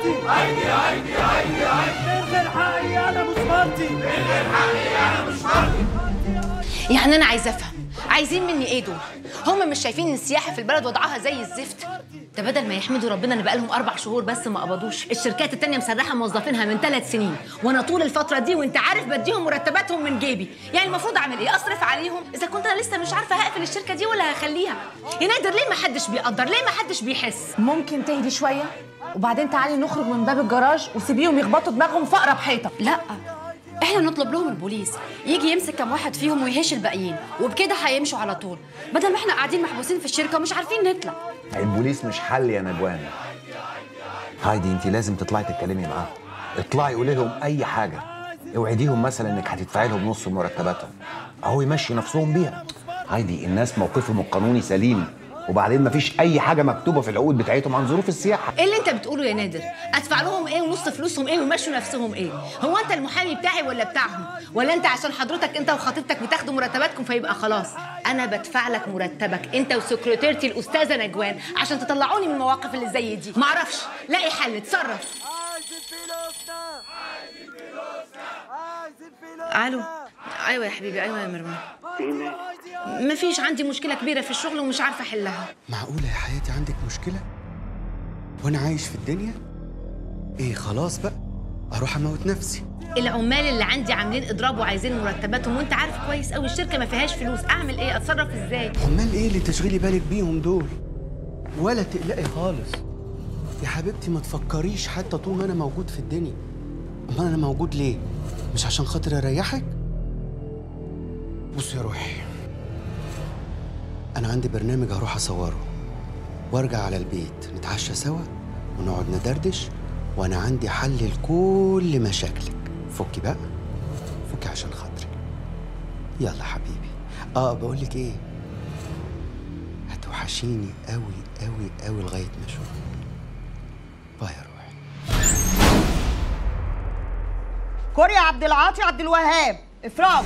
مسمارتي هايدي هايدي هايدي هايدي من غير حقي انا مسمارتي من غير حقي انا مسمارتي يعني انا عايزه افهم عايزين مني ايه دول هم مش شايفين ان السياحه في البلد وضعها زي الزفت ده بدل ما يحمدوا ربنا ان بقالهم اربع شهور بس ما قبضوش الشركات التانية مسرحه موظفينها من ثلاث سنين وانا طول الفتره دي وانت عارف بديهم مرتباتهم من جيبي يعني المفروض اعمل ايه اصرف عليهم اذا كنت انا لسه مش عارفه هقفل الشركه دي ولا هخليها يا نادر ليه ما حدش بيقدر ليه ما حدش بيحس ممكن تهدي شويه وبعدين تعالي نخرج من باب الجراج وسيبيهم يخبطوا دماغهم في اقرب حيطه لا احنا نطلب لهم البوليس يجي يمسك كام واحد فيهم ويهش الباقيين وبكده هيمشوا على طول بدل ما احنا قاعدين محبوسين في الشركه ومش عارفين نطلع البوليس مش حل يا نجوان هايدي انت لازم تطلعي تتكلمي معاهم اطلعي قولي لهم اي حاجه اوعديهم مثلا انك هتدفعي لهم نص مرتباتهم اهو يمشي نفسهم بيها هايدي الناس موقفهم القانوني سليم وبعدين مفيش اي حاجه مكتوبه في العقود بتاعتهم عن ظروف السياحه ايه اللي انت بتقوله يا نادر ادفع لهم ايه ونص فلوسهم ايه ويمشوا نفسهم ايه هو انت المحامي بتاعي ولا بتاعهم ولا انت عشان حضرتك انت وخطيبتك بتاخدوا مرتباتكم فيبقى خلاص انا بدفع لك مرتبك انت وسكرتيرتي الاستاذه نجوان عشان تطلعوني من المواقف اللي زي دي معرفش لاقي حل اتصرف الو ايوه يا حبيبي ايوه يا مرمان مفيش عندي مشكله كبيره في الشغل ومش عارفه احلها معقولة يا حياتي عندك مشكلة؟ وأنا عايش في الدنيا؟ إيه خلاص بقى أروح أموت نفسي العمال اللي عندي عاملين اضراب وعايزين مرتباتهم وانت عارف كويس قوي الشركه ما فيهاش فلوس اعمل ايه اتصرف ازاي عمال إيه اللي تشغلي بالك بيهم دول؟ ولا تقلقي خالص يا حبيبتي ما تفكريش حتى طول ما أنا موجود في الدنيا أمال أنا موجود ليه؟ مش عشان خاطر أريحك؟ بصي يا روحي أنا عندي برنامج هروح أصوره وارجع على البيت نتعشى سوا ونقعد ندردش وانا عندي حل لكل مشاكلك فكي بقى فكي عشان خاطري يلا حبيبي اه بقول لك ايه هتوحشيني قوي قوي قوي لغايه ما اشوفك باي يا روحي كوريا عبد العاطي عبد الوهاب افراج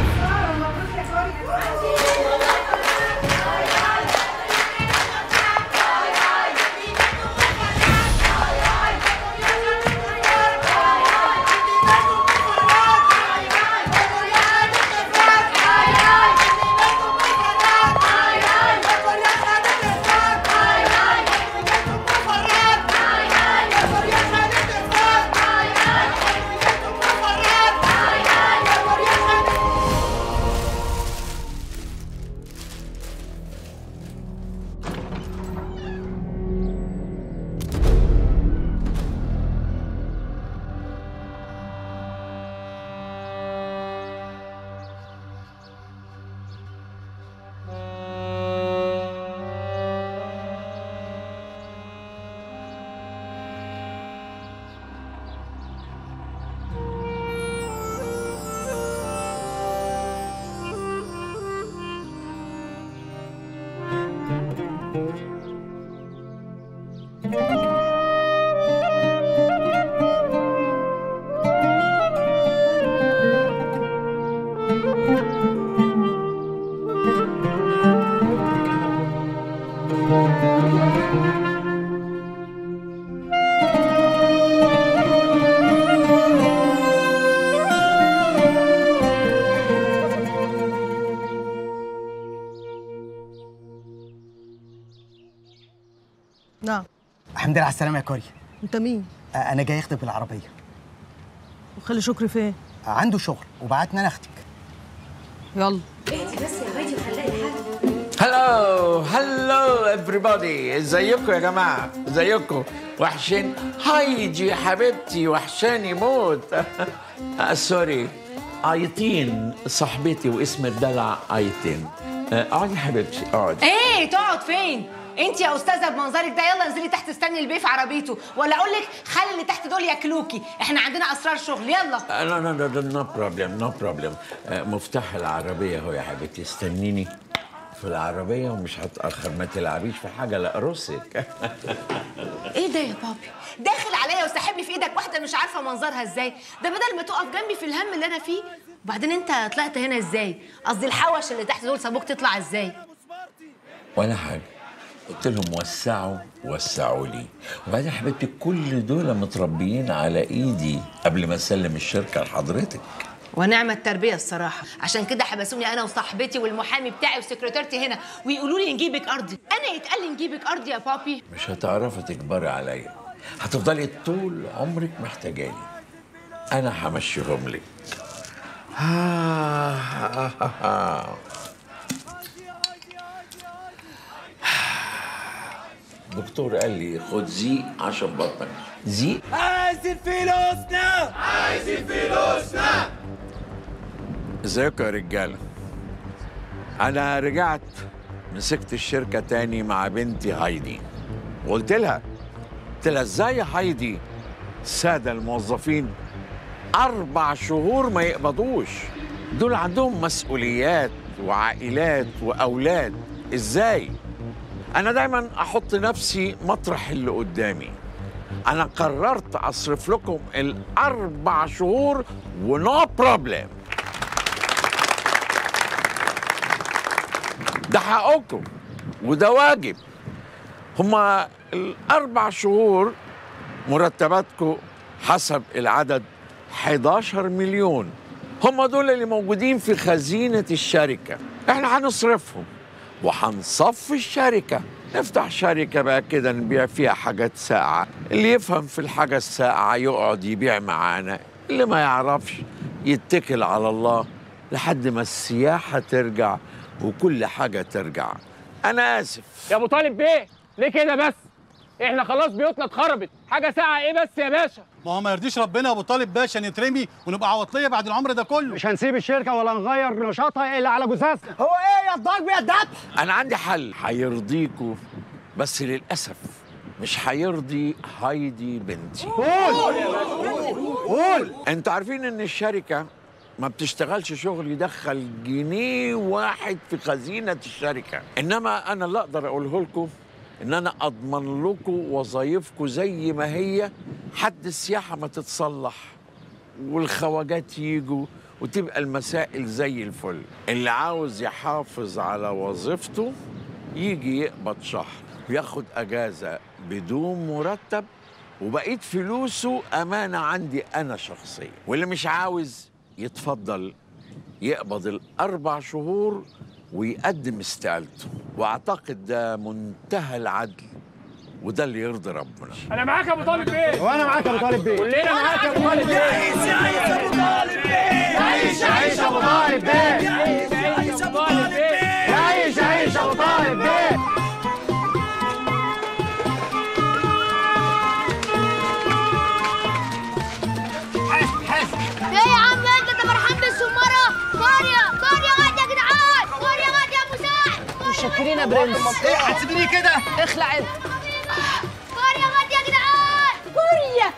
نعم الحمد لله على السلامه يا كوريا انت مين آه، انا جاي اخدك بالعربيه وخلي شكري فين آه، عنده شغل وبعتني انا اخدك يلا هلو هلو everybody ازيكم يا جماعه ازيكم وحشين هايدي يا حبيبتي وحشاني موت آه، سوري ايتين صاحبتي واسم الدلع ايتين آه، اقعدي يا حبيبتي اقعدي ايه تقعد فين انت يا استاذه بمنظرك ده يلا انزلي تحت استني البيه في عربيته ولا اقول لك خلي اللي تحت دول ياكلوكي احنا عندنا اسرار شغل يلا لا لا لا نو بروبلم نو بروبلم مفتاح العربيه اهو يا حبيبتي استنيني في العربيه ومش هتاخر ما تلعبيش في حاجه لا ارصك ايه ده يا بابي داخل عليا وساحبني في ايدك واحده مش عارفه منظرها ازاي ده بدل ما تقف جنبي في الهم اللي انا فيه وبعدين انت طلعت هنا ازاي قصدي الحوش اللي تحت دول سابوك تطلع ازاي ولا حاجه قلت لهم وسعوا وسعوا لي وبعدين حبيبتي كل دول متربيين على ايدي قبل ما اسلم الشركه لحضرتك ونعم التربيه الصراحه عشان كده حبسوني انا وصاحبتي والمحامي بتاعي وسكرتيرتي هنا ويقولوا لي نجيبك ارضي انا يتقال لي نجيبك ارضي يا بابي مش هتعرفي تكبري عليا هتفضلي طول عمرك محتاجاني انا همشيهم لك دكتور قال لي خد زيق عشان بطنك زيق عايزين فلوسنا عايزين فلوسنا ازيكم يا رجاله انا رجعت مسكت الشركه تاني مع بنتي هايدي وقلت لها قلت لها ازاي يا هايدي الساده الموظفين اربع شهور ما يقبضوش دول عندهم مسؤوليات وعائلات واولاد ازاي انا دايما احط نفسي مطرح اللي قدامي انا قررت اصرف لكم الاربع شهور ونو بروبلم ده حقكم وده واجب هما الأربع شهور مرتباتكم حسب العدد 11 مليون هما دول اللي موجودين في خزينة الشركة احنا هنصرفهم وهنصفي الشركة نفتح شركة بقى كده نبيع فيها حاجات ساقعة اللي يفهم في الحاجة الساقعة يقعد يبيع معانا اللي ما يعرفش يتكل على الله لحد ما السياحة ترجع وكل حاجة ترجع أنا آسف يا ابو طالب بيه ليه كده بس احنا خلاص بيوتنا اتخربت حاجه ساعه ايه بس يا باشا ما هو ما يرضيش ربنا يا ابو طالب باشا نترمي ونبقى عواطليه بعد العمر ده كله مش هنسيب الشركه ولا نغير نشاطها الا على جثثنا هو ايه يا الضرب يا الذبح أنا عندي حل هيرضيكوا بس للأسف مش هيرضي هايدي بنتي قول قول انتوا عارفين ان الشركة ما بتشتغلش شغل يدخل جنيه واحد في خزينة الشركة انما انا اللي اقدر اقوله لكم ان انا اضمن لكم وظايفكم زي ما هي حد السياحة ما تتصلح والخواجات يجوا وتبقى المسائل زي الفل اللي عاوز يحافظ على وظيفته يجي يقبض شهر وياخد اجازة بدون مرتب وبقيت فلوسه أمانة عندي أنا شخصيا واللي مش عاوز يتفضل يقبض الأربع شهور ويقدم استقالته وأعتقد ده منتهى العدل وده اللي يرضي ربنا انا معاك يا ابو طالب بيه وانا معاك يا ابو طالب بيه كلنا معاك يا ابو طالب بيه عيش عيش ابو طالب بيه عيش عيش ابو طالب بيه عيش عيش ابو طالب بيه عيش عيش ابو طالب بيه ايه يا عم انت انت فرحان بالسماره قريه قريه غد يا جدعان قريه غد يا مساعد متشكرين يا برنس ايه هتسيبيني كده اخلع انت قريه غد يا جدعان قرية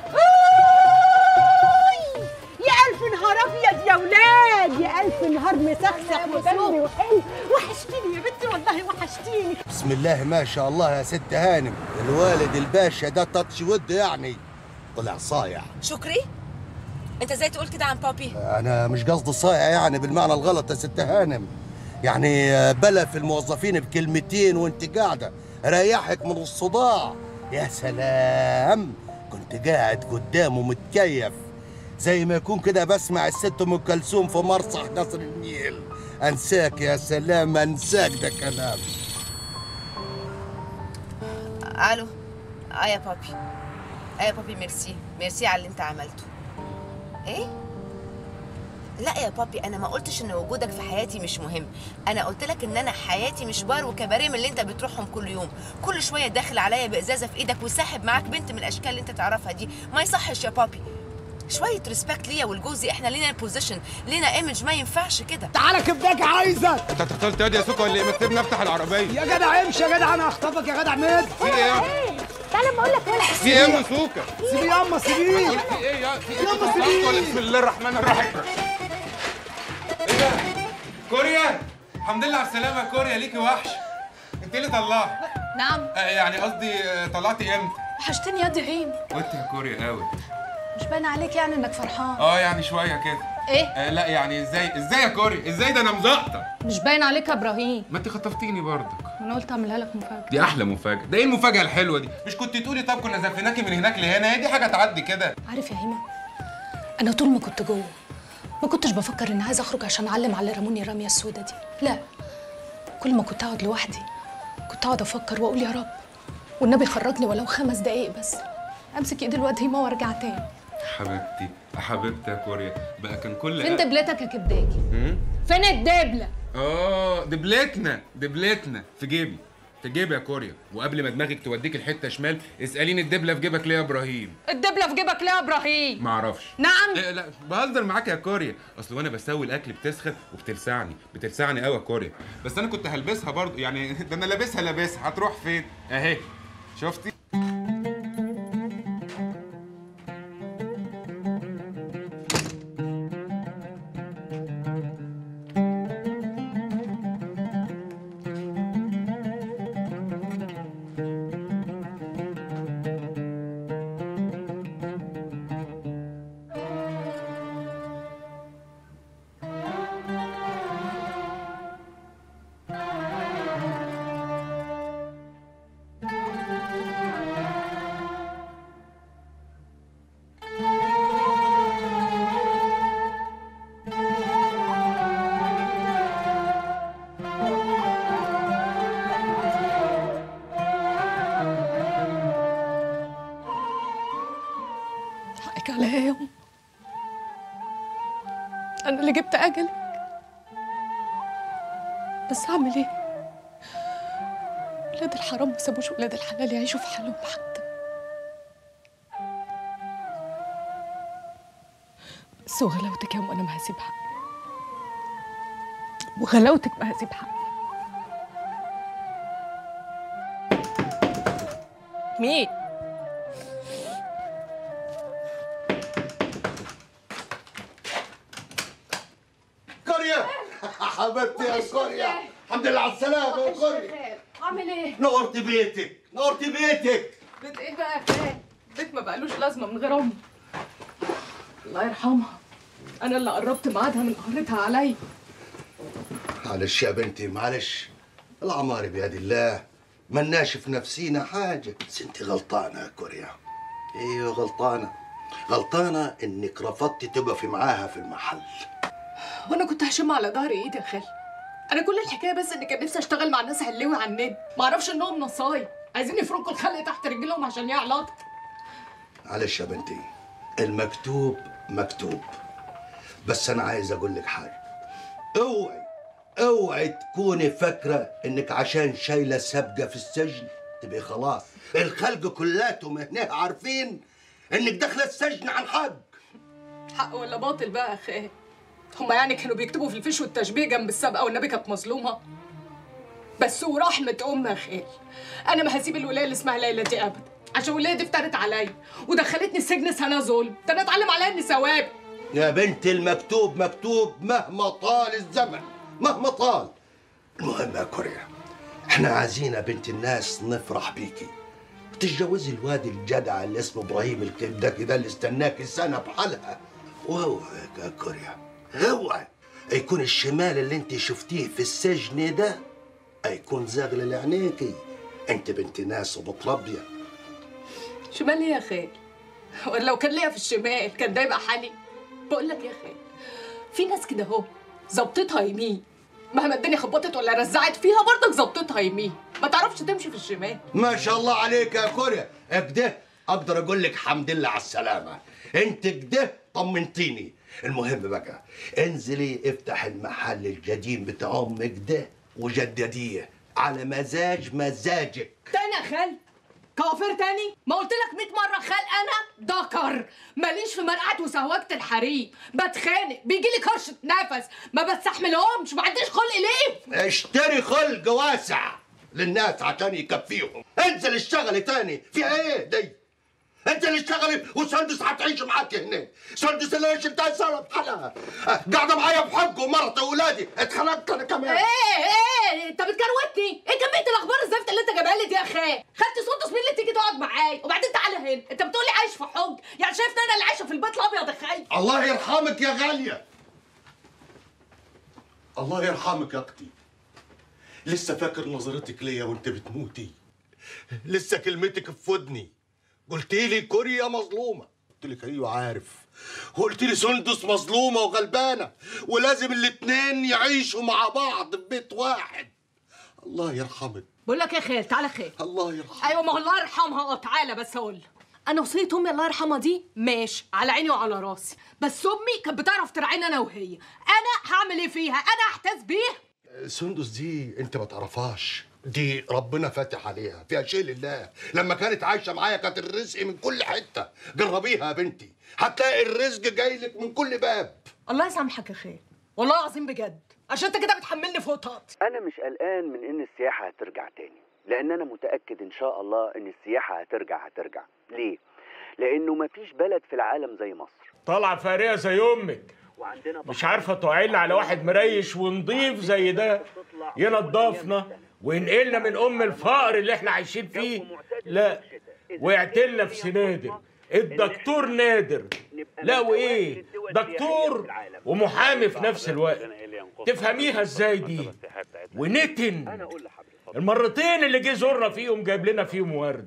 يا ألف نهار أبيض يا ولاد يا ألف نهار مسخسخ ودمي وحلو وحشتيني يا بنتي والله وحشتيني بسم الله ما شاء الله يا ست هانم الوالد الباشا ده تاتش ود يعني طلع صايع شكري انت ازاي تقول كده عن بابي انا مش قصدي صايع يعني بالمعنى الغلط يا ست هانم يعني بلا في الموظفين بكلمتين وانت قاعده ريحك من الصداع يا سلام كنت قاعد قدامه متكيف زي ما يكون كده بسمع الست ام كلثوم في مرصح قصر النيل انساك يا سلام انساك ده كلام الو اه يا بابي اه يا بابي ميرسي ميرسي على اللي انت عملته ايه لا يا بابي انا ما قلتش ان وجودك في حياتي مش مهم انا قلت لك ان انا حياتي مش بار وكباريه من اللي انت بتروحهم كل يوم كل شويه داخل عليا بازازه في ايدك وساحب معاك بنت من الاشكال اللي انت تعرفها دي ما يصحش يا بابي شويه ريسبكت ليا ولجوزي احنا لينا بوزيشن لينا ايمج ما ينفعش كده تعالى كبداك عايزك انت تختار تهدي يا سوكا ولا ايه مكتبني افتح العربيه يا جدع امشي يا جدع انا هخطفك يا جدع مد في ايه تعالى ما أقول لك ولا في ايه يا سوكا سيبي ياما سيبيه في ايه يا في ايه يلا أنت سيبيه. ولا بسم الله الرحمن الرحيم ايه ده كوريا الحمد لله على السلامه يا كوريا ليكي وحش انت اللي طلعت نعم آه، يعني قصدي آه، طلعتي امتى وحشتني يا دهيم وانت يا كوريا قوي مش باين عليك يعني انك فرحان اه يعني شويه كده ايه آه لا يعني ازاي ازاي يا كوري ازاي ده انا مزقطه مش باين عليك يا ابراهيم ما انت خطفتيني برضك انا قلت اعملها لك مفاجاه دي احلى مفاجاه ده ايه المفاجاه الحلوه دي مش كنت تقولي طب كنا زفناكي من هناك لهنا هي دي حاجه تعدي كده عارف يا هيما انا طول ما كنت جوه ما كنتش بفكر اني عايزه اخرج عشان اعلم على اللي رموني الرميه السودة دي لا كل ما كنت اقعد لوحدي كنت اقعد افكر واقول يا رب والنبي خرجني ولو خمس دقايق بس امسك ايد الواد هيما وارجع تاني حبيبتي حبيبتي يا كوريا بقى كان كل فين دبلتك يا كبداجي هم؟ فين الدبله اه دبلتنا دبلتنا في جيبي في جيبي يا كوريا وقبل ما دماغك توديك الحته شمال اساليني الدبله في جيبك ليه يا ابراهيم الدبله في جيبك ليه يا ابراهيم ما اعرفش نعم إيه لا بهزر معاك يا كوريا اصل وانا بسوي الاكل بتسخن وبتلسعني بتلسعني قوي يا كوريا بس انا كنت هلبسها برضو يعني ده انا لابسها لابسها هتروح فين اهي شفتي حقك عليا يا يوم انا اللي جبت اجلك بس اعمل ايه ولاد الحرام ما سابوش ولاد الحلال يعيشوا في حالهم حتى بس وغلاوتك يا ام انا ما هسيب حقي وغلاوتك ما هسيب حقي مين كوريا حبيبتي يا كوريا الحمد لله على السلامة يا كوريا عامل ايه نورت بيتك نورت بيتك بيت ايه بقى يا خال بيت ما بقالوش لازمه من غير امي الله يرحمها انا اللي قربت ميعادها من قهرتها عليا معلش يا بنتي معلش العمار بيد الله ملناش في نفسينا حاجة بس انت غلطانة يا كوريا ايوه غلطانة غلطانة انك رفضتي تقفي معاها في المحل وانا كنت هشم على ظهر ايدي يا خال انا كل الحكايه بس ان كان نفسي اشتغل مع الناس علوي على النت ما اعرفش انهم نصاي عايزين يفركوا الخلق تحت رجلهم عشان يعلى اكتر معلش يا بنتي المكتوب مكتوب بس انا عايز اقول لك حاجه اوعي اوعي تكوني فاكره انك عشان شايله سابقه في السجن تبقي خلاص الخلق كلاتهم هنا عارفين انك داخله السجن عن حق حق ولا باطل بقى يا خال هما يعني كانوا بيكتبوا في الفيش والتشبيه جنب السابقه والنبي كانت مظلومه بس ورحمه ام يا خال انا ما هسيب الولايه اللي اسمها ليلى دي ابدا عشان الولايه دي افترت عليا ودخلتني السجن سنه ظلم ده انا اتعلم عليها اني ثواب يا بنت المكتوب مكتوب مهما طال الزمن مهما طال المهم يا كوريا احنا عايزين يا بنت الناس نفرح بيكي تتجوزي الواد الجدع اللي اسمه ابراهيم الكبدكي ده اللي استناكي سنه بحالها واوعك يا كوريا اوعي يكون الشمال اللي انت شفتيه في السجن ده هيكون زاغل لعينيكي انت بنت ناس وبتربيه شمال ايه يا خال ولا لو كان ليا في الشمال كان ده يبقى حالي بقول لك يا خال في ناس كده اهو ظبطتها يمين مهما الدنيا خبطت ولا رزعت فيها برضك ظبطتها يمين ما تعرفش تمشي في الشمال ما شاء الله عليك يا كوريا كده اقدر اقول لك حمد لله على السلامه انت كده طمنتيني المهم بقى انزلي افتح المحل القديم بتاع امك ده وجدديه على مزاج مزاجك تاني يا خال كوافير تاني ما قلت لك 100 مره خال انا ذكر ماليش في مرقعه وسهوجه الحريم بتخانق بيجي لي كرشه نفس ما بستحملهمش ما عنديش خلق ليه اشتري خلق واسع للناس عشان يكفيهم انزل اشتغلي تاني في ايه دي انت اللي اشتغلي وسندس هتعيش معاك هنا سندس اللي انا شلتها سنه بحالها قاعده معايا بحق ومرتي واولادي اتخنقت انا كمان ايه ايه انت بتكروتني ايه كميه الاخبار الزفت اللي انت جايبها لي دي يا خال خدت سندس مين اللي تيجي تقعد معايا وبعدين تعالى هنا انت بتقولي عايش في حج يعني شايفني انا اللي عايشه في البيت الابيض يا خال الله يرحمك يا غاليه الله يرحمك يا اختي لسه فاكر نظرتك ليا وانت بتموتي لسه كلمتك في ودني قلت لي كوريا مظلومه قلت لك ايوه عارف وقلت لي سندس مظلومه وغلبانه ولازم الاتنين يعيشوا مع بعض في بيت واحد الله يرحمك بقول لك يا خال تعالى خال الله يرحمك ايوه ما هو الله يرحمها اه تعالى بس اقول لك. انا وصيه امي الله يرحمها دي ماشي على عيني وعلى راسي بس امي كانت بتعرف ترعيني انا وهي انا هعمل ايه فيها انا احتاس بيها سندس دي انت ما تعرفهاش دي ربنا فاتح عليها فيها شيء لله لما كانت عايشه معايا كانت الرزق من كل حته جربيها يا بنتي هتلاقي الرزق جاي لك من كل باب الله يسامحك يا خال والله العظيم بجد عشان انت كده بتحملني فوق طاقتي انا مش قلقان من ان السياحه هترجع تاني لان انا متاكد ان شاء الله ان السياحه هترجع هترجع ليه لانه مفيش بلد في العالم زي مصر طالعه فقريه زي امك مش عارفه تقعلنا على واحد مريش ونضيف زي ده ينضفنا وينقلنا من ام الفقر اللي احنا عايشين فيه لا وقعتلنا في سنادر الدكتور نادر لا وايه دكتور ومحامي في نفس الوقت تفهميها ازاي دي ونتن المرتين اللي جه زورنا فيهم جايب لنا فيهم ورد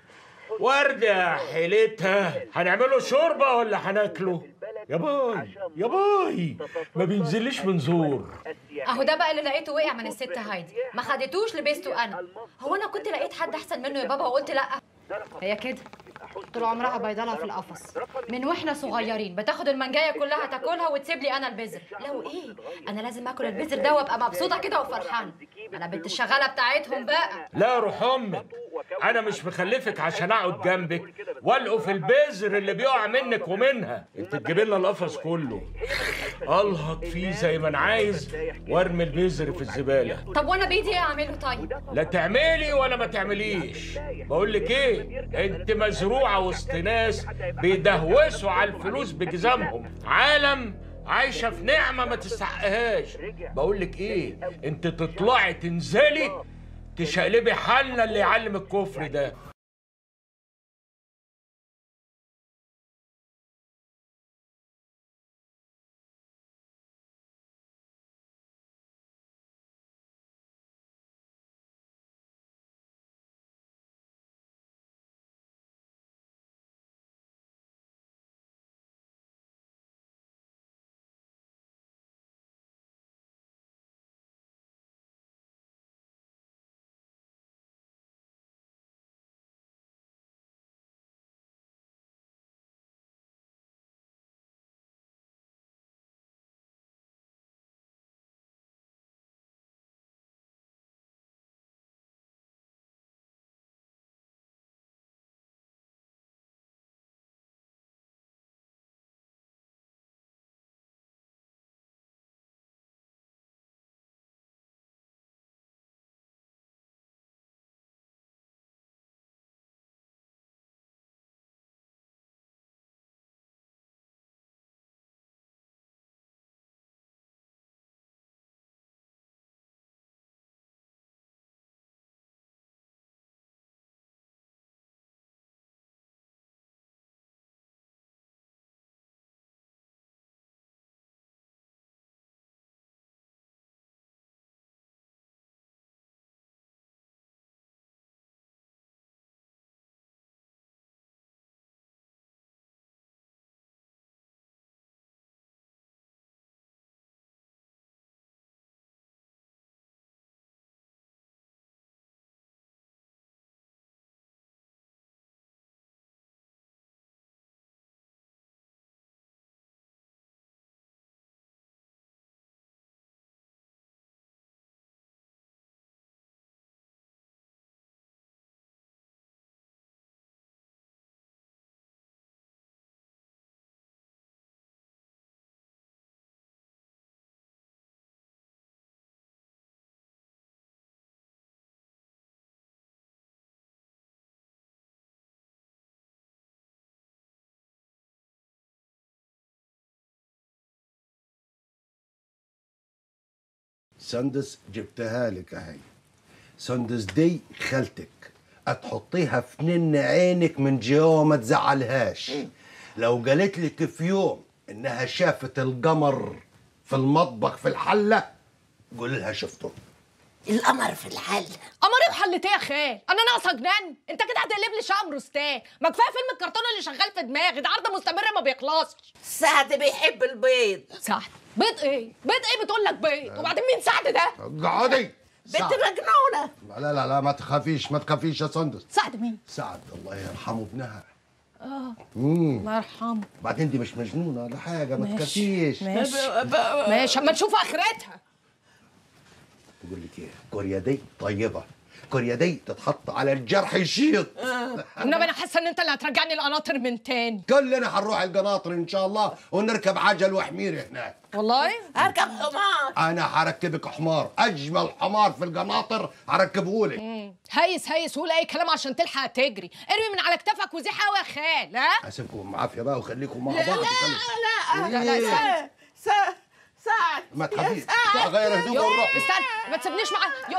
ورد يا حيلتها هنعمله شوربه ولا هناكله يا باي يا باي ما بينزلش من زور اهو ده بقى اللي لقيته وقع من الست هايدي ما خدتوش لبسته انا هو انا كنت لقيت حد احسن منه يا بابا وقلت لا هي كده طول عمرها بيضلها في القفص من واحنا صغيرين بتاخد المنجايه كلها تاكلها وتسيب لي انا البذر لو ايه انا لازم اكل البذر ده وابقى مبسوطه كده وفرحانه انا بنت الشغاله بتاعتهم بقى لا روح امك انا مش مخلفك عشان اقعد جنبك والقوا في البذر اللي بيقع منك ومنها انت تجيب لنا القفص كله الهط فيه زي ما انا عايز وارمي البذر في الزباله طب وانا بايدي ايه اعمله طيب لا تعملي ولا ما تعمليش بقول لك ايه انت مزروعه وسط ناس بيدهوسوا على الفلوس بجزامهم عالم عايشه في نعمه ما تستحقهاش بقول لك ايه انت تطلعي تنزلي تشقلبي حالنا اللي يعلم الكفر ده سندس جبتها لك اهي سندس دي خالتك هتحطيها في نن عينك من جوا وما تزعلهاش لو قالت لك في يوم انها شافت القمر في المطبخ في الحله قول لها شفته القمر في الحل قمر ايه وحلت ايه يا خال انا ناقصه جنان انت كده هتقلب لي شقم رستاه ما كفايه فيلم الكرتون اللي شغال في دماغي ده عرض مستمر ما بيخلصش سعد بيحب البيض سعد بيض ايه بيض ايه بتقول لك بيض وبعدين مين سعد ده اقعدي بنت سعد. مجنونه لا لا لا ما تخافيش ما تخافيش يا سندس سعد مين سعد الله يرحمه ابنها اه امم الله يرحمه بعدين دي مش مجنونه ولا حاجه ما ماشي. تخافيش ماشي ماشي اما نشوف اخرتها بقول لك ايه كوريا دي طيبه كوريا دي تتحط على الجرح يشيط انما انا حاسه ان انت اللي هترجعني القناطر من تاني كلنا هنروح القناطر ان شاء الله ونركب عجل وحمير هناك والله اركب حمار انا هركبك حمار اجمل حمار في القناطر هركبه لك مم. هيس هيس قول اي كلام عشان تلحق تجري ارمي من على كتافك وزيح قوي يا خال ها اسيبكم عافيه بقى وخليكم مع لا، بعض لا، خلي- لا لا إيه؟ استنى سعد ما تخافيش سعد. غير هدوء يو، ونروح استنى ما تسيبنيش معاه يو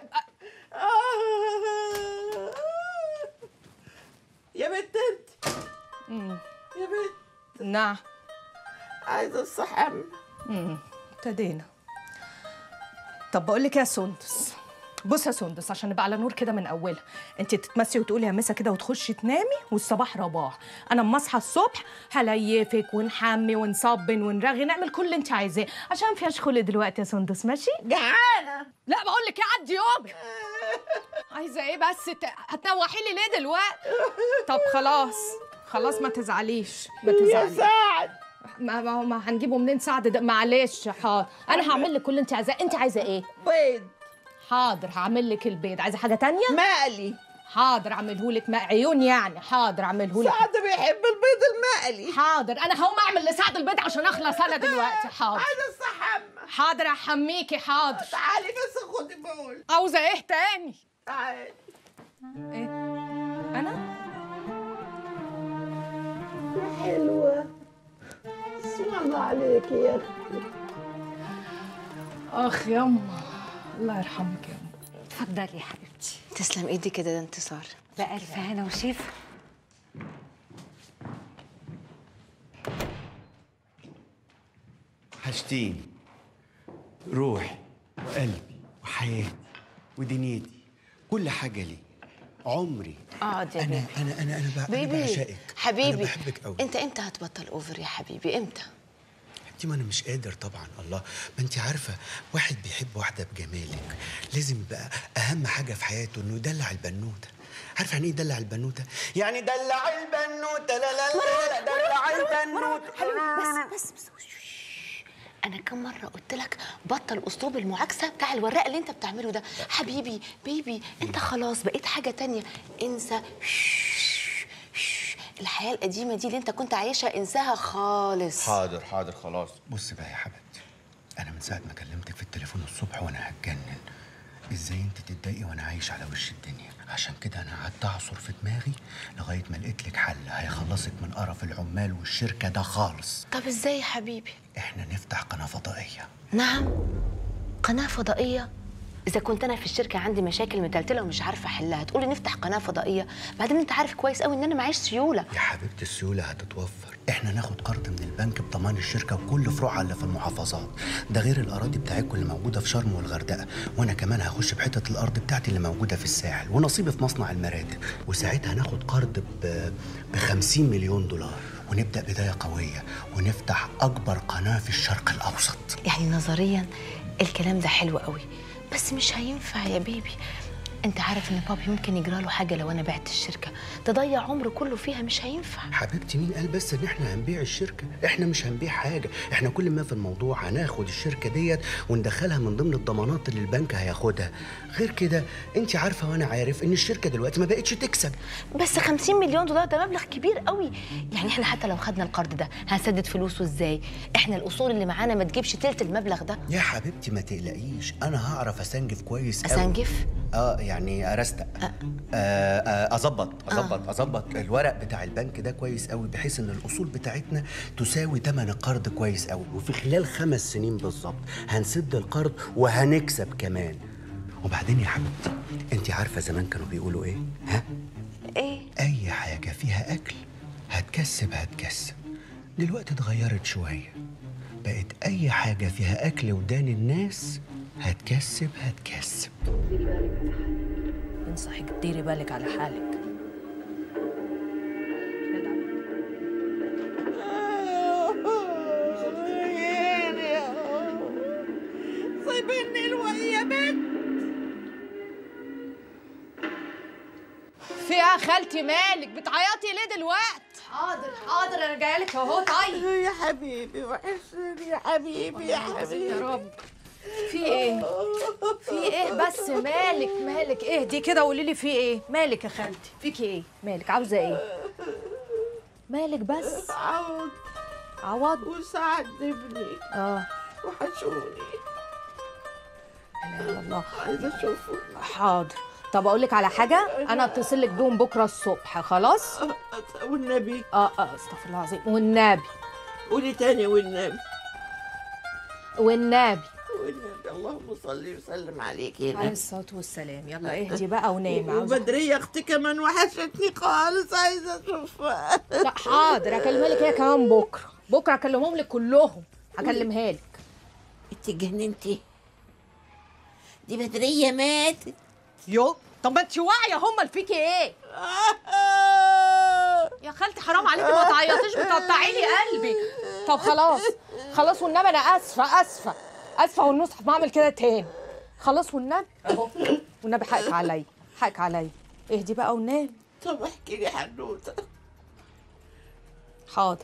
يا بنت انت يا بنت نعم عايزه الصحن امم ابتدينا طب بقول لك إيه يا سندس بص يا سندس عشان نبقى على نور كده من اولها انت تتمسي وتقولي يا مسا كده وتخشي تنامي والصباح رباح انا اما اصحى الصبح هليفك ونحمي ونصبن ونرغي نعمل كل اللي انت عايزاه عشان فيهاش خلق دلوقتي يا سندس ماشي جعانه لا بقول لك ايه عدي يومك عايزه ايه بس ت... هتنوحي لي ليه دلوقتي طب خلاص خلاص ما تزعليش ما يا تزعليش سعد ما ما, ما هنجيبه منين سعد ده معلش حاضر انا هعمل لك كل اللي انت عايزاه انت عايزه ايه بيض حاضر هعمل لك البيض عايزه حاجه تانية مقلي حاضر اعمله لك عيون يعني حاضر اعمله لك سعد بيحب البيض المقلي حاضر انا هقوم اعمل لسعد البيض عشان اخلص انا دلوقتي حاضر عايزه الصحن حاضر احميكي حاضر تعالي بس خدي بول عاوزه ايه تاني تعالي ايه انا يا حلوه اسم الله عليك يا اختي اخ يما الله يرحمك يما اتفضلي يا حبيبتي تسلم ايدي كده ده انتصار بألف هنا وشفا حاجتين روحي وقلبي وحياتي ودنيتي كل حاجة لي عمري اقعد يا أنا بيبي أنا أنا أنا بع- أنا بيبي بعشقك حبيبي أنا بحبك أوي انت امتى هتبطل اوفر يا حبيبي امتى انت ما انا مش قادر طبعا الله ما انت عارفه واحد بيحب واحده بجمالك لازم يبقى اهم حاجه في حياته انه يدلع البنوته عارفه يعني ايه يدلع البنوته يعني دلع البنوته لا لا لا, لا دلع البنوته حبيبي بس بس بس انا كم مره قلت لك بطل اسلوب المعاكسه بتاع الوراق اللي انت بتعمله ده حبيبي بيبي انت خلاص بقيت حاجه تانية انسى الحياه القديمه دي اللي انت كنت عايشها انساها خالص حاضر حاضر خلاص بص بقى يا حبيبتي انا من ساعه ما كلمتك في التليفون الصبح وانا هتجنن ازاي انت تتضايقي وانا عايش على وش الدنيا عشان كده انا قعدت اعصر في دماغي لغايه ما لقيت لك حل هيخلصك من قرف العمال والشركه ده خالص طب ازاي يا حبيبي احنا نفتح قناه فضائيه نعم قناه فضائيه اذا كنت انا في الشركه عندي مشاكل متلتله ومش عارفه احلها تقولي نفتح قناه فضائيه بعدين انت عارف كويس قوي ان انا معيش سيوله يا حبيبتي السيوله هتتوفر احنا ناخد قرض من البنك بضمان الشركه وكل فروعها اللي في المحافظات ده غير الاراضي بتاعتكم اللي موجوده في شرم والغردقه وانا كمان هخش بحته الارض بتاعتي اللي موجوده في الساحل ونصيبي في مصنع المراتب وساعتها هناخد قرض ب ب 50 مليون دولار ونبدا بدايه قويه ونفتح اكبر قناه في الشرق الاوسط يعني نظريا الكلام ده حلو قوي بس مش هينفع يا بيبي انت عارف ان بابي ممكن يجرى له حاجه لو انا بعت الشركه تضيع عمره كله فيها مش هينفع حبيبتي مين قال بس ان احنا هنبيع الشركه احنا مش هنبيع حاجه احنا كل ما في الموضوع هناخد الشركه ديت وندخلها من ضمن الضمانات اللي البنك هياخدها غير كده انت عارفه وانا عارف ان الشركه دلوقتي ما بقتش تكسب بس 50 مليون دولار ده مبلغ كبير قوي يعني احنا حتى لو خدنا القرض ده هنسدد فلوسه ازاي احنا الاصول اللي معانا ما تجيبش تلت المبلغ ده يا حبيبتي ما تقلقيش انا هعرف اسنجف كويس أوي. اسنجف اه يعني ارستق آه آه اظبط اظبط اظبط الورق بتاع البنك ده كويس قوي بحيث ان الاصول بتاعتنا تساوي ثمن القرض كويس قوي وفي خلال خمس سنين بالظبط هنسد القرض وهنكسب كمان وبعدين يا حبيبتي انت عارفه زمان كانوا بيقولوا ايه ها ايه اي حاجه فيها اكل هتكسب هتكسب دلوقتي اتغيرت شويه بقت اي حاجه فيها اكل ودان الناس هتكسب هتكسب انصحك ديري بالك على حالك سايبيني الوقت يا بنت في ايه يا خالتي مالك بتعيطي ليه دلوقتي حاضر حاضر انا جايه لك اهو طيب يا حبيبي وحشني يا حبيبي يا حبيبي يا رب في ايه في ايه بس مالك مالك اهدي كده وقولي لي في ايه مالك يا خالتي فيكي ايه مالك عاوزه ايه مالك بس عوض عوض وسعد ابني اه وحشوني لا اله الا الله عايزه اشوفه حاضر طب اقول لك على حاجه انا اتصل لك بيهم بكره الصبح خلاص والنبي اه اه استغفر الله العظيم والنبي قولي تاني والنبي والنبي والنبي اللهم صل وسلم عليك يا عليه نبي الصلاه والسلام يلا اهدي بقى ونامي عاوزة- وبدرية اختي كمان وحشتني خالص عايزه اشوفها لا حاضر اكلمها لك هي كمان بكره بكره اكلمهم لك كلهم هكلمها لك انت اتجننتي دي بدرية ماتت يو طب ما انت واعيه هم فيكي ايه يا خالتي حرام عليكي ما تعيطيش بتقطعي لي قلبي طب خلاص خلاص والنبي انا اسفه اسفه اسفه والمصحف ما اعمل كده تاني خلاص والنبي اهو والنبي حقك عليا حقك عليا اهدي بقى ونام طب احكي لي حنوته حاضر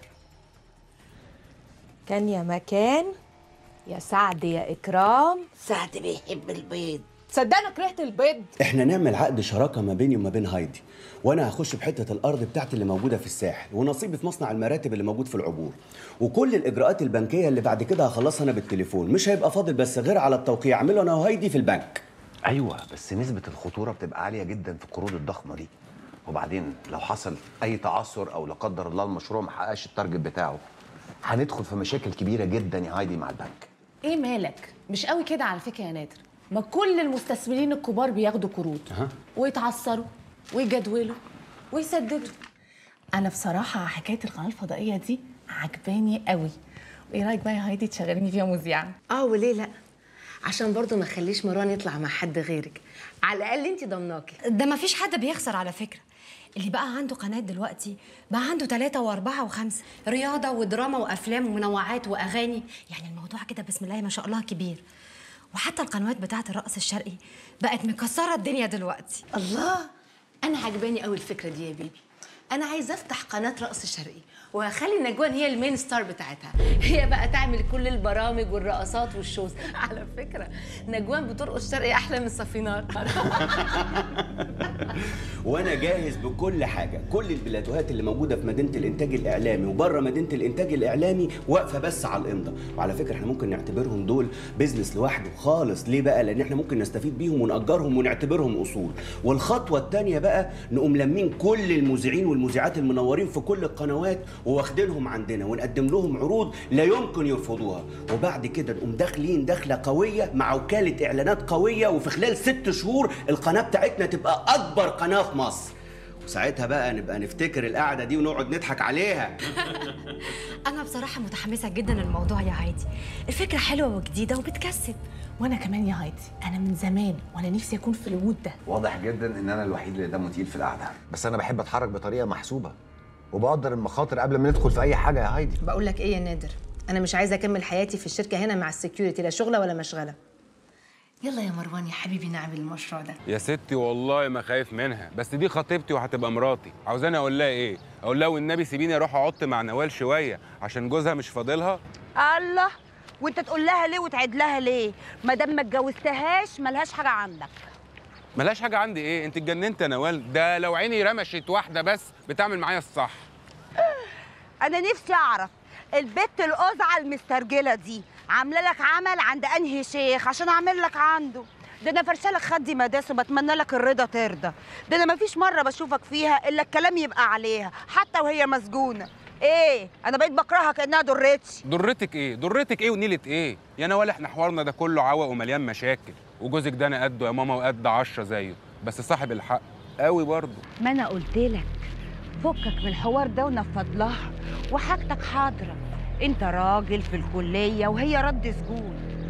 كان يا مكان يا سعد يا اكرام سعد بيحب البيض صدقني كرهت البيض احنا نعمل عقد شراكه ما بيني وما بين هايدي وانا هخش بحته الارض بتاعتي اللي موجوده في الساحل ونصيبي في مصنع المراتب اللي موجود في العبور وكل الاجراءات البنكيه اللي بعد كده هخلصها انا بالتليفون مش هيبقى فاضل بس غير على التوقيع اعمله انا وهايدي في البنك ايوه بس نسبه الخطوره بتبقى عاليه جدا في القروض الضخمه دي وبعدين لو حصل اي تعثر او لا قدر الله المشروع ما حققش التارجت بتاعه هندخل في مشاكل كبيره جدا يا هايدي مع البنك ايه مالك مش قوي كده على فكره يا نادر ما كل المستثمرين الكبار بياخدوا قروض ويتعثروا ويجدولوا ويسددوا انا بصراحه حكايه القناه الفضائيه دي عجباني قوي وايه رايك بقى يا هايدي تشغليني فيها مذيعه اه وليه لا عشان برضو ما خليش مروان يطلع مع حد غيرك على الاقل انت ضمناكي ده ما فيش حد بيخسر على فكرة اللي بقى عنده قناة دلوقتي بقى عنده ثلاثة وأربعة وخمسة رياضة ودراما وأفلام ومنوعات وأغاني يعني الموضوع كده بسم الله ما شاء الله كبير وحتى القنوات بتاعة الرقص الشرقي بقت مكسرة الدنيا دلوقتي الله انا عجباني قوي الفكره دي يا بيبي انا عايزه افتح قناه رقص شرقي وهخلي نجوان هي المين ستار بتاعتها هي بقى تعمل كل البرامج والرقصات والشوز على فكره نجوان بترقص شرقي احلى من صفينار وانا جاهز بكل حاجه كل البلاتوهات اللي موجوده في مدينه الانتاج الاعلامي وبره مدينه الانتاج الاعلامي واقفه بس على الامضه وعلى فكره احنا ممكن نعتبرهم دول بيزنس لوحده خالص ليه بقى لان احنا ممكن نستفيد بيهم ونأجرهم ونعتبرهم اصول والخطوه الثانيه بقى نقوم لمين كل المذيعين والمذيعات المنورين في كل القنوات وواخدينهم عندنا ونقدم لهم عروض لا يمكن يرفضوها وبعد كده نقوم داخلين دخله قويه مع وكاله اعلانات قويه وفي خلال ست شهور القناه بتاعتنا تبقى اكبر قناه في مصر وساعتها بقى نبقى نفتكر القعده دي ونقعد نضحك عليها أنا بصراحة متحمسة جدا للموضوع يا هايدي الفكرة حلوة وجديدة وبتكسب وانا كمان يا هايدي انا من زمان وانا نفسي اكون في المود ده واضح جدا ان انا الوحيد اللي دمه تقيل في القعده بس انا بحب اتحرك بطريقه محسوبه وبقدر المخاطر قبل ما ندخل في اي حاجه يا هايدي بقول لك ايه يا نادر انا مش عايزه اكمل حياتي في الشركه هنا مع السكيورتي لا شغله ولا مشغله يلا يا مروان يا حبيبي نعمل المشروع ده يا ستي والله ما خايف منها بس دي خطيبتي وهتبقى مراتي عاوزاني اقول لها ايه اقول لها والنبي سيبيني اروح اقعد مع نوال شويه عشان جوزها مش فاضلها الله وانت تقول لها ليه وتعيد لها ليه ما دام ما اتجوزتهاش ملهاش حاجه عندك ملهاش حاجه عندي ايه انت اتجننت يا نوال ده لو عيني رمشت واحده بس بتعمل معايا الصح انا نفسي اعرف البت القزعه المسترجله دي عامله لك عمل عند انهي شيخ عشان اعمل لك عنده ده انا فرشالك خدي مداس وبتمنى لك الرضا ترضى ده انا مفيش مره بشوفك فيها الا الكلام يبقى عليها حتى وهي مسجونه ايه انا بقيت بكرهها كانها ضرتي ضرتك ايه ضرتك ايه ونيله ايه يا نوال احنا حوارنا ده كله عوق ومليان مشاكل وجوزك ده انا قده يا ماما وقد عشرة زيه بس صاحب الحق قوي برضه ما انا قلت لك فكك من الحوار ده ونفض لها وحاجتك حاضره انت راجل في الكليه وهي رد سجون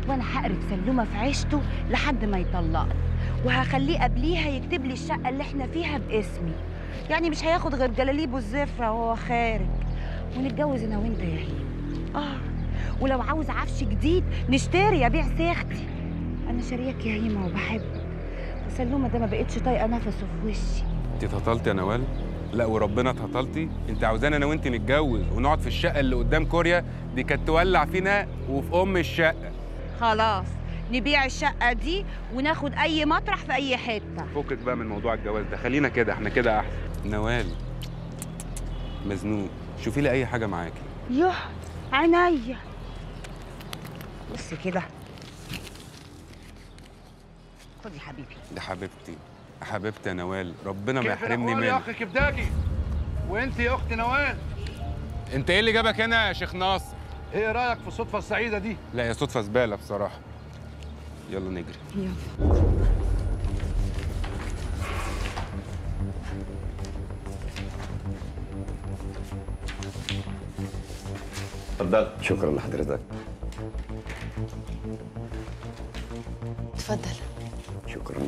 وانا هقرب سلومه في عيشته لحد ما يطلقني وهخليه قبليها يكتب لي الشقه اللي احنا فيها باسمي يعني مش هياخد غير جلاليبه الزفره وهو خارج ونتجوز انا وانت يا هيم اه ولو عاوز عفش جديد نشتري ابيع سيختي انا شارياك يا هيمه وبحبك وسلومه ده ما بقتش طايقه نفسه في وشي انت اتهطلتي يا نوال لا وربنا اتهطلتي انت عاوزانا انا وانت نتجوز ونقعد في الشقه اللي قدام كوريا دي كانت تولع فينا وفي ام الشقه خلاص نبيع الشقه دي وناخد اي مطرح في اي حته فكك بقى من موضوع الجواز ده خلينا كده احنا كده احسن نوال مزنوق شوفي لي اي حاجه معاكي يوه عينيا بص كده خد يا حبيبي دي حبيبتي حبيبتي يا نوال ربنا ما كيف يحرمني الأحوال يا منك اخي كبداجي وانت يا اخت نوال انت ايه اللي جابك هنا يا شيخ ناصر ايه رايك في الصدفه السعيده دي لا يا صدفه زباله بصراحه يلا نجري يلا اتفضل شكرا لحضرتك اتفضل شكرا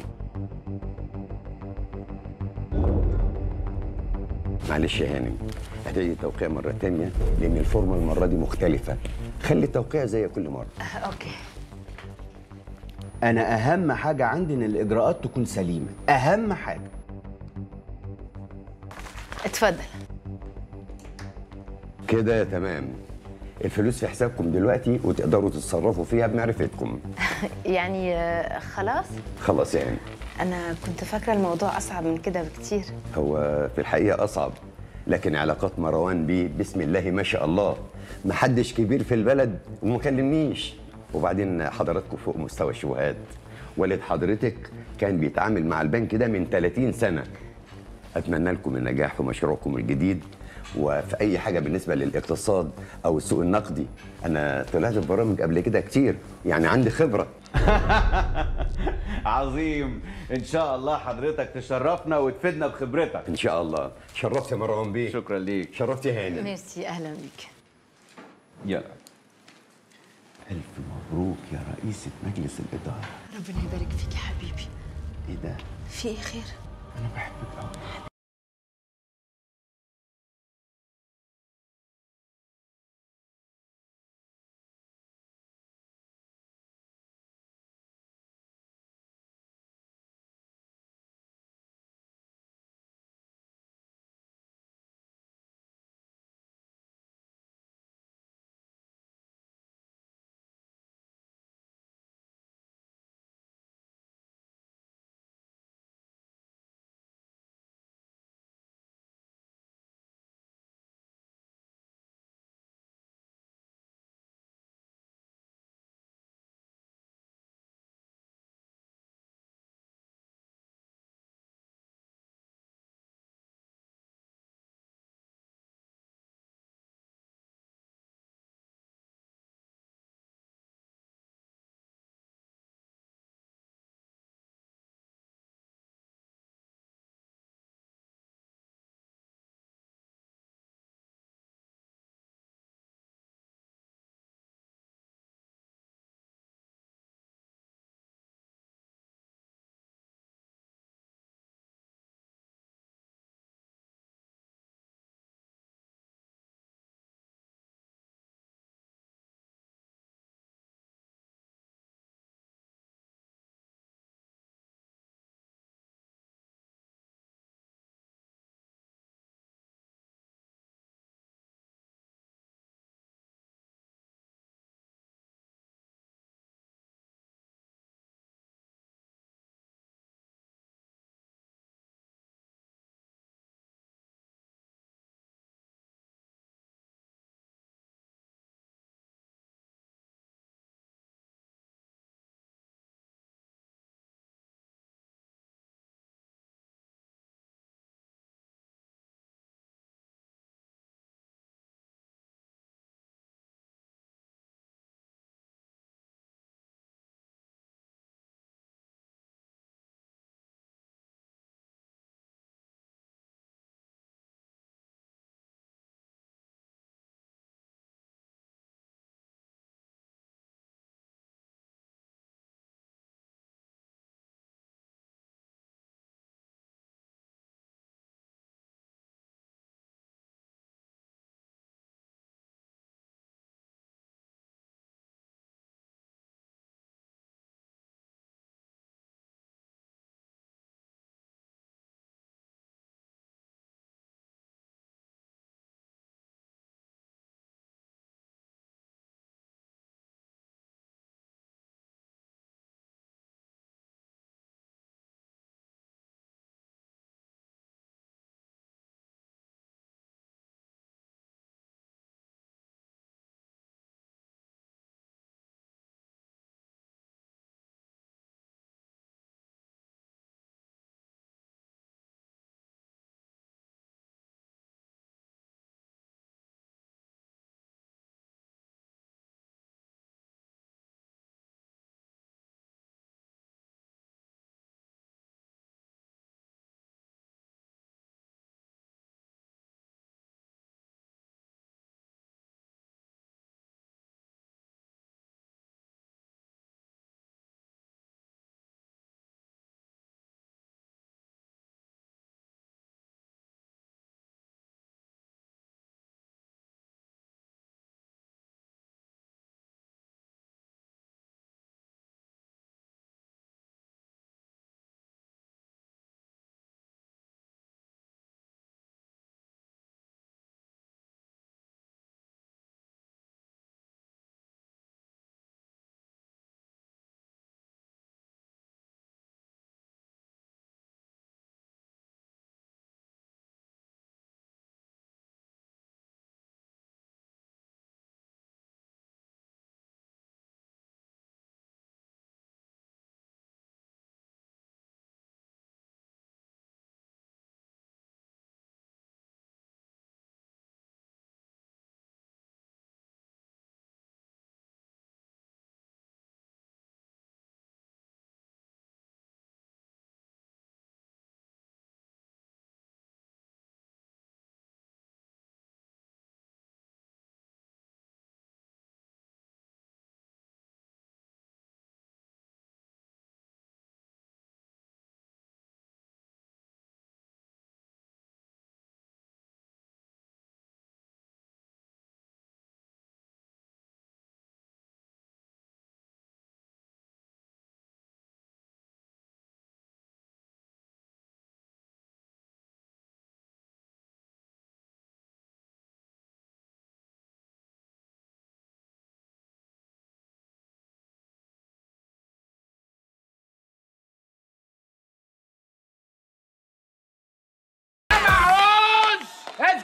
معلش يا هانم هتعيدي التوقيع مرة تانية لأن الفورمة المرة دي مختلفة خلي التوقيع زي كل مرة اوكي انا اهم حاجه عندي ان الاجراءات تكون سليمه اهم حاجه اتفضل كده تمام الفلوس في حسابكم دلوقتي وتقدروا تتصرفوا فيها بمعرفتكم يعني آه، خلاص خلاص يعني انا كنت فاكره الموضوع اصعب من كده بكتير هو في الحقيقة أصعب لكن علاقات مروان بيه بسم الله ما شاء الله محدش كبير في البلد وما كلمنيش وبعدين حضراتكم فوق مستوى الشبهات والد حضرتك كان بيتعامل مع البنك ده من 30 سنة أتمنى لكم النجاح في مشروعكم الجديد وفي أي حاجة بالنسبة للاقتصاد أو السوق النقدي أنا طلعت في برامج قبل كده كتير يعني عندي خبرة عظيم ان شاء الله حضرتك تشرفنا وتفيدنا بخبرتك إن شاء الله شرفت يا مروان بيه شكرا ليك شرفت يا هانم ميرسي اهلا بيك يلا ألف مبروك يا رئيسة مجلس الإدارة ربنا يبارك فيك يا حبيبي إيه ده؟ في ايه خير أنا بحبك أوي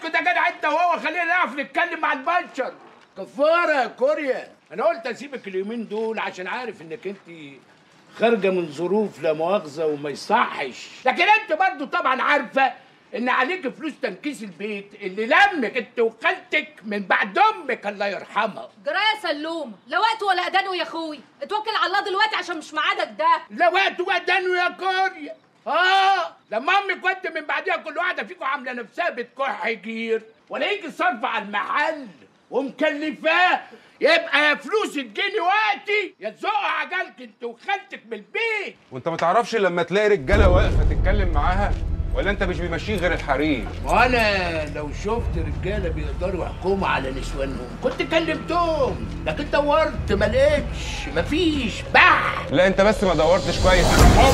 اسكت يا جدع انت وهو خلينا نعرف نتكلم مع البشر كفاره يا كوريا انا قلت اسيبك اليومين دول عشان عارف انك انت خارجه من ظروف لا مؤاخذه وما يصحش لكن انت برضو طبعا عارفه ان عليك فلوس تنكيس البيت اللي لمك انت وخالتك من بعد امك الله يرحمها جرى يا سلوم لا وقت ولا اذان يا اخوي اتوكل على الله دلوقتي عشان مش ميعادك ده لا وقت ودانه يا كوريا اه لما امك وانت من بعديها كل واحده فيكم عامله نفسها بتكح جير ولا يجي صرف على المحل ومكلفاه يبقى يا فلوس تجيني وقتي يا تزقوا عجلك انت وخالتك من البيت وانت ما تعرفش لما تلاقي رجاله واقفه تتكلم معاها ولا انت مش بيمشيه غير الحريم وانا لو شفت رجاله بيقدروا يحكموا على نسوانهم كنت كلمتهم لكن دورت ما لقيتش مفيش بح لا انت بس ما دورتش كويس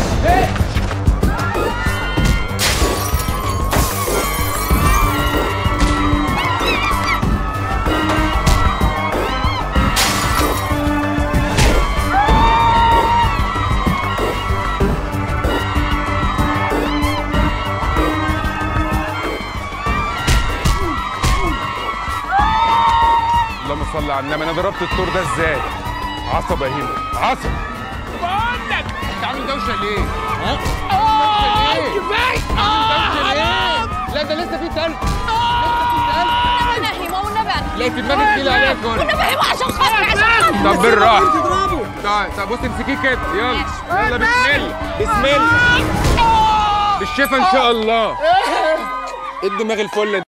اللهم صل على النبي انا ضربت الطور ده ازاي عصب يا هيما عصب بقول لك انت عامل دوشه ليه ها اه ليه؟ كفايه عامل دوشه ليه لا ده لسه في تلج انا هيما والنبي انا لا في دماغك تقيله عليك كوري والنبي هيما عشان خاطري عشان خاطري طب بالراحه طيب طب بص امسكيه كده يلا يلا بسم الله بسم الله بالشفا ان شاء الله ايه الدماغ الفله دي